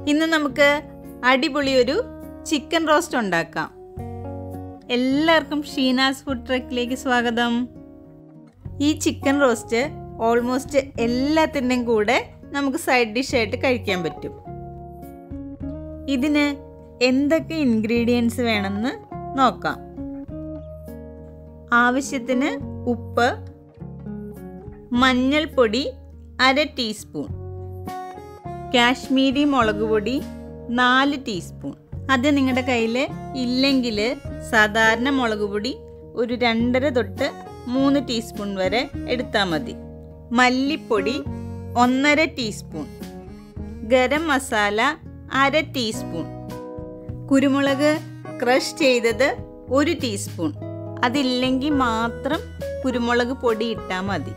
ഇന്ന് നമുക്ക് അടിപൊളി ഒരു ചിക്കൻ റോസ്റ്റ് ഉണ്ടാക്കാം എല്ലാവർക്കും ഷീനാസ് ഫുഡ് ട്രക്കിലേക്ക് സ്വാഗതം ഈ ചിക്കൻ റോസ്റ്റ് ഓൾമോസ്റ്റ് എല്ലാത്തിൻ്റെയും കൂടെ നമുക്ക് സൈഡ് ഡിഷായിട്ട് കഴിക്കാൻ പറ്റും ഇതിന് എന്തൊക്കെ ഇൻഗ്രീഡിയൻസ് വേണമെന്ന് നോക്കാം ആവശ്യത്തിന് ഉപ്പ് മഞ്ഞൾപ്പൊടി അര ടീസ്പൂൺ കാശ്മീരി മുളക് പൊടി നാല് ടീസ്പൂൺ അത് നിങ്ങളുടെ കയ്യിൽ ഇല്ലെങ്കിൽ സാധാരണ മുളക് പൊടി ഒരു രണ്ടര തൊട്ട് മൂന്ന് ടീസ്പൂൺ വരെ എടുത്താൽ മതി മല്ലിപ്പൊടി ഒന്നര ടീസ്പൂൺ ഗരം മസാല അര ടീസ്പൂൺ കുരുമുളക് ക്രഷ് ചെയ്തത് ഒരു ടീസ്പൂൺ അതില്ലെങ്കിൽ മാത്രം കുരുമുളക് പൊടി ഇട്ടാൽ മതി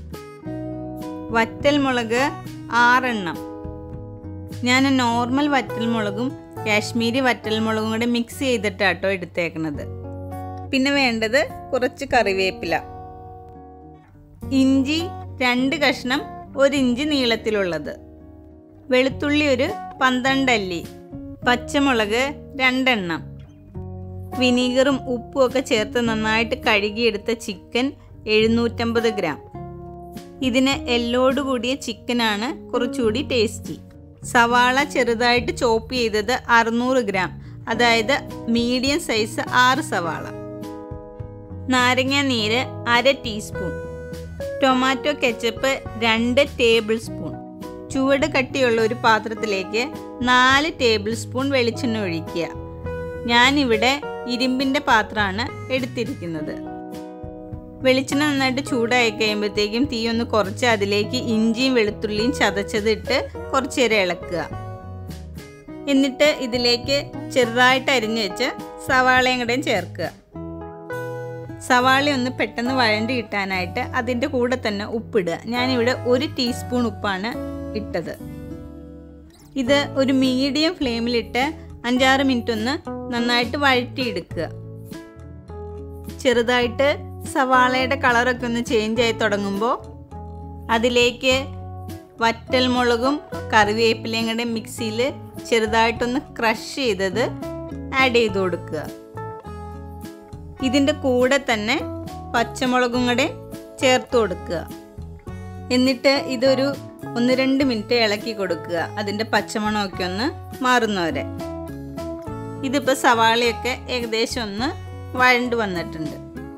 വറ്റൽമുളക് ആറെണ്ണം ഞാൻ നോർമൽ വറ്റൽമുളകും കാശ്മീരി വറ്റൽമുളകും കൂടെ മിക്സ് ചെയ്തിട്ടാട്ടോ എടുത്തേക്കണത് പിന്നെ വേണ്ടത് കുറച്ച് കറിവേപ്പില ഇഞ്ചി രണ്ട് കഷ്ണം ഒരു ഇഞ്ച് നീളത്തിലുള്ളത് വെളുത്തുള്ളി ഒരു പന്ത്രണ്ടല്ലി പച്ചമുളക് രണ്ടെണ്ണം വിനീഗറും ഉപ്പും ഒക്കെ ചേർത്ത് നന്നായിട്ട് കഴുകിയെടുത്ത ചിക്കൻ എഴുന്നൂറ്റമ്പത് ഗ്രാം ഇതിന് എല്ലോട് കൂടിയ ചിക്കനാണ് കുറച്ചുകൂടി ടേസ്റ്റി സവാള ചെറുതായിട്ട് ചോപ്പ് ചെയ്തത് അറുന്നൂറ് ഗ്രാം അതായത് മീഡിയം സൈസ് ആറ് സവാള നാരങ്ങ നീര് അര ടീസ്പൂൺ ടൊമാറ്റോ കെച്ചപ്പ് രണ്ട് ടേബിൾ സ്പൂൺ ചുവട് കട്ടിയുള്ള ഒരു പാത്രത്തിലേക്ക് നാല് ടേബിൾ സ്പൂൺ വെളിച്ചെണ്ണ ഒഴിക്കുക ഞാനിവിടെ ഇരുമ്പിൻ്റെ പാത്രമാണ് എടുത്തിരിക്കുന്നത് വെളിച്ചെണ്ണ നന്നായിട്ട് ചൂടായി കഴിയുമ്പോഴത്തേക്കും തീ ഒന്ന് കുറച്ച് അതിലേക്ക് ഇഞ്ചിയും വെളുത്തുള്ളിയും ചതച്ചത് ഇട്ട് കുറച്ച് നേരം ഇളക്കുക എന്നിട്ട് ഇതിലേക്ക് ചെറുതായിട്ട് അരിഞ്ഞു വെച്ച് സവാളയും കൂടെയും ചേർക്കുക സവാള ഒന്ന് പെട്ടെന്ന് വഴണ്ടി കിട്ടാനായിട്ട് അതിൻ്റെ കൂടെ തന്നെ ഉപ്പിടുക ഞാനിവിടെ ഒരു ടീസ്പൂൺ ഉപ്പാണ് ഇട്ടത് ഇത് ഒരു മീഡിയം ഫ്ലെയിമിലിട്ട് അഞ്ചാറ് മിനിറ്റ് ഒന്ന് നന്നായിട്ട് വഴറ്റിയെടുക്കുക ചെറുതായിട്ട് സവാളയുടെ കളറൊക്കെ ഒന്ന് ചേഞ്ച് ആയി തുടങ്ങുമ്പോൾ അതിലേക്ക് വറ്റൽമുളകും കറിവേപ്പിലയും കൂടെ മിക്സിയിൽ ചെറുതായിട്ടൊന്ന് ക്രഷ് ചെയ്തത് ആഡ് ചെയ്ത് കൊടുക്കുക ഇതിൻ്റെ കൂടെ തന്നെ പച്ചമുളകും കൂടെ ചേർത്ത് കൊടുക്കുക എന്നിട്ട് ഇതൊരു ഒന്ന് രണ്ട് മിനിറ്റ് ഇളക്കി കൊടുക്കുക അതിൻ്റെ പച്ചമണമൊക്കെ ഒന്ന് മാറുന്നവരെ ഇതിപ്പോൾ സവാളയൊക്കെ ഏകദേശം ഒന്ന് വഴണ്ട് വന്നിട്ടുണ്ട്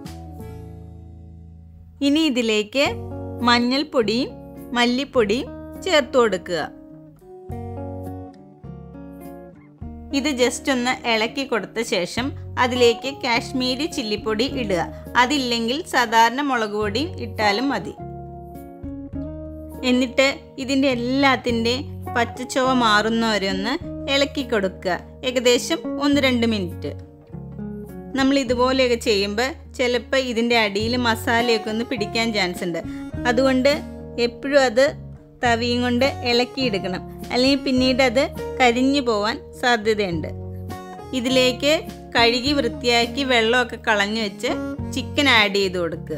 ഇനി ഇതിലേക്ക് മഞ്ഞൾപ്പൊടിയും മല്ലിപ്പൊടിയും ചേർത്ത് കൊടുക്കുക ഇത് ജസ്റ്റ് ഒന്ന് ഇളക്കി കൊടുത്ത ശേഷം അതിലേക്ക് കാശ്മീരി ചില്ലിപ്പൊടി ഇടുക അതില്ലെങ്കിൽ സാധാരണ മുളക് പൊടി ഇട്ടാലും മതി എന്നിട്ട് ഇതിൻ്റെ എല്ലാത്തിൻ്റെ പച്ചച്ചുവ മാറുന്നവരെ ഒന്ന് ഇളക്കി കൊടുക്കുക ഏകദേശം ഒന്ന് രണ്ട് മിനിറ്റ് നമ്മൾ ഇതുപോലെയൊക്കെ ചെയ്യുമ്പോൾ ചിലപ്പോൾ ഇതിൻ്റെ അടിയിൽ മസാലയൊക്കെ ഒന്ന് പിടിക്കാൻ ചാൻസ് ഉണ്ട് അതുകൊണ്ട് എപ്പോഴും അത് തവിയും കൊണ്ട് ഇളക്കിയെടുക്കണം അല്ലെങ്കിൽ പിന്നീട് അത് കരിഞ്ഞു പോവാൻ സാധ്യതയുണ്ട് ഇതിലേക്ക് കഴുകി വൃത്തിയാക്കി വെള്ളമൊക്കെ കളഞ്ഞു വെച്ച് ചിക്കൻ ആഡ് ചെയ്ത് കൊടുക്കുക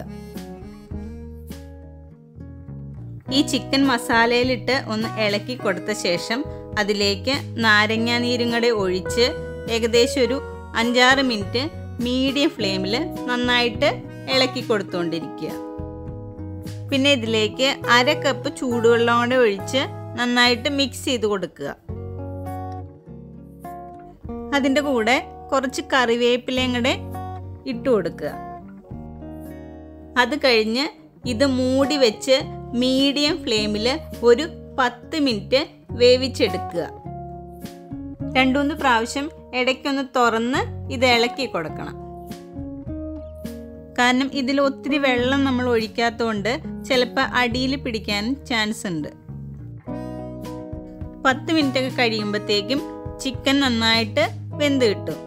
ഈ ചിക്കൻ മസാലയിലിട്ട് ഒന്ന് ഇളക്കി കൊടുത്ത ശേഷം അതിലേക്ക് നാരങ്ങ നീരും കൂടെ ഒഴിച്ച് ഏകദേശം ഒരു അഞ്ചാറ് മിനിറ്റ് മീഡിയം ഫ്ലെയിമിൽ നന്നായിട്ട് ഇളക്കി കൊടുത്തുകൊണ്ടിരിക്കുക പിന്നെ ഇതിലേക്ക് അര കപ്പ് ചൂടുവെള്ളം കൂടെ ഒഴിച്ച് നന്നായിട്ട് മിക്സ് ചെയ്ത് കൊടുക്കുക അതിൻ്റെ കൂടെ കുറച്ച് കറിവേപ്പിലയും കൂടെ ഇട്ട് കൊടുക്കുക അത് കഴിഞ്ഞ് ഇത് മൂടി വെച്ച് മീഡിയം ഫ്ലെയിമിൽ ഒരു പത്ത് മിനിറ്റ് വേവിച്ചെടുക്കുക രണ്ടുമൂന്ന് പ്രാവശ്യം ഇടയ്ക്കൊന്ന് തുറന്ന് ഇത് ഇളക്കി കൊടുക്കണം കാരണം ഇതിൽ ഒത്തിരി വെള്ളം നമ്മൾ ഒഴിക്കാത്തതുകൊണ്ട് ചിലപ്പോൾ അടിയിൽ പിടിക്കാൻ ചാൻസ് ഉണ്ട് പത്ത് മിനിറ്റ് ഒക്കെ കഴിയുമ്പോഴത്തേക്കും ചിക്കൻ നന്നായിട്ട് വെന്ത് കിട്ടും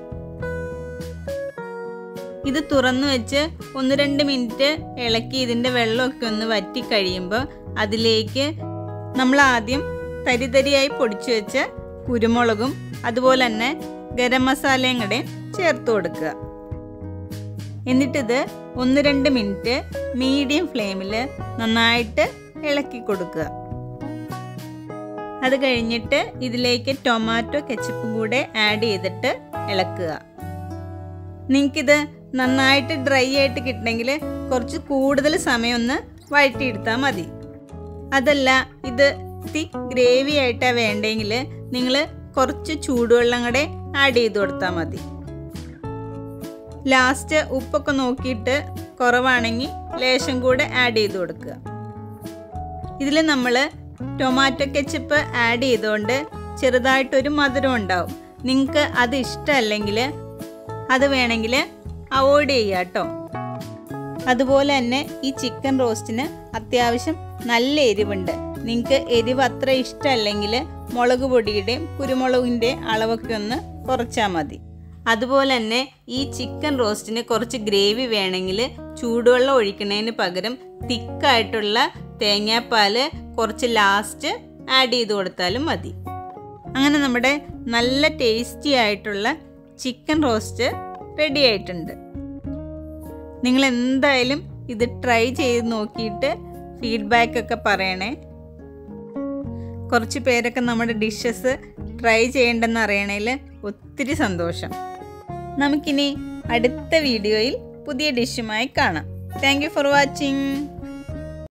ഇത് തുറന്നു വെച്ച് ഒന്ന് രണ്ട് മിനിറ്റ് ഇളക്കി ഇതിൻ്റെ വെള്ളമൊക്കെ ഒന്ന് വറ്റി കഴിയുമ്പോൾ അതിലേക്ക് നമ്മൾ ആദ്യം തരിതരിയായി പൊടിച്ചു വെച്ച കുരുമുളകും അതുപോലെ തന്നെ ഗരം മസാലയും കൂടെ ചേർത്ത് കൊടുക്കുക എന്നിട്ടിത് ഒന്ന് രണ്ട് മിനിറ്റ് മീഡിയം ഫ്ലെയിമിൽ നന്നായിട്ട് ഇളക്കി കൊടുക്കുക അത് കഴിഞ്ഞിട്ട് ഇതിലേക്ക് ടൊമാറ്റോ കെച്ചപ്പും കൂടെ ആഡ് ചെയ്തിട്ട് ഇളക്കുക നിങ്ങൾക്കിത് നന്നായിട്ട് ഡ്രൈ ആയിട്ട് കിട്ടണമെങ്കിൽ കുറച്ച് കൂടുതൽ സമയം ഒന്ന് വഴറ്റിയെടുത്താൽ മതി അതല്ല ഇത് തിക്ക് ഗ്രേവി ആയിട്ടാണ് വേണ്ടെങ്കിൽ നിങ്ങൾ കുറച്ച് ചൂടുവെള്ളം കൂടെ ആഡ് ചെയ്ത് കൊടുത്താൽ മതി ലാസ്റ്റ് ഉപ്പൊക്കെ നോക്കിയിട്ട് കുറവാണെങ്കിൽ ലേശം കൂടെ ആഡ് ചെയ്ത് കൊടുക്കുക ഇതിൽ നമ്മൾ ടൊമാറ്റോ കെച്ചപ്പ് ആഡ് ചെയ്തുകൊണ്ട് ചെറുതായിട്ടൊരു മധുരം ഉണ്ടാവും നിങ്ങൾക്ക് അത് ഇഷ്ടമല്ലെങ്കിൽ അത് വേണമെങ്കിൽ അവോയ്ഡ് ചെയ്യുക കേട്ടോ അതുപോലെ തന്നെ ഈ ചിക്കൻ റോസ്റ്റിന് അത്യാവശ്യം നല്ല എരിവുണ്ട് നിങ്ങൾക്ക് എരിവ് അത്ര ഇഷ്ടമല്ലെങ്കിൽ മുളക് പൊടിയുടെയും കുരുമുളകിൻ്റെയും അളവൊക്കെ ഒന്ന് കുറച്ചാൽ മതി അതുപോലെ തന്നെ ഈ ചിക്കൻ റോസ്റ്റിന് കുറച്ച് ഗ്രേവി വേണമെങ്കിൽ ചൂടുവെള്ളം ഒഴിക്കുന്നതിന് പകരം തിക്കായിട്ടുള്ള തേങ്ങാപ്പാൽ കുറച്ച് ലാസ്റ്റ് ആഡ് ചെയ്ത് കൊടുത്താലും മതി അങ്ങനെ നമ്മുടെ നല്ല ടേസ്റ്റി ആയിട്ടുള്ള ചിക്കൻ റോസ്റ്റ് റെഡി ആയിട്ടുണ്ട് നിങ്ങൾ എന്തായാലും ഇത് ട്രൈ ചെയ്ത് നോക്കിയിട്ട് ഫീഡ്ബാക്ക് ഒക്കെ പറയണേ കുറച്ച് പേരൊക്കെ നമ്മുടെ ഡിഷസ് ട്രൈ ചെയ്യേണ്ടെന്ന് അറിയണതിൽ ഒത്തിരി സന്തോഷം നമുക്കിനി അടുത്ത വീഡിയോയിൽ പുതിയ ഡിഷുമായി കാണാം താങ്ക് യു ഫോർ വാച്ചിങ്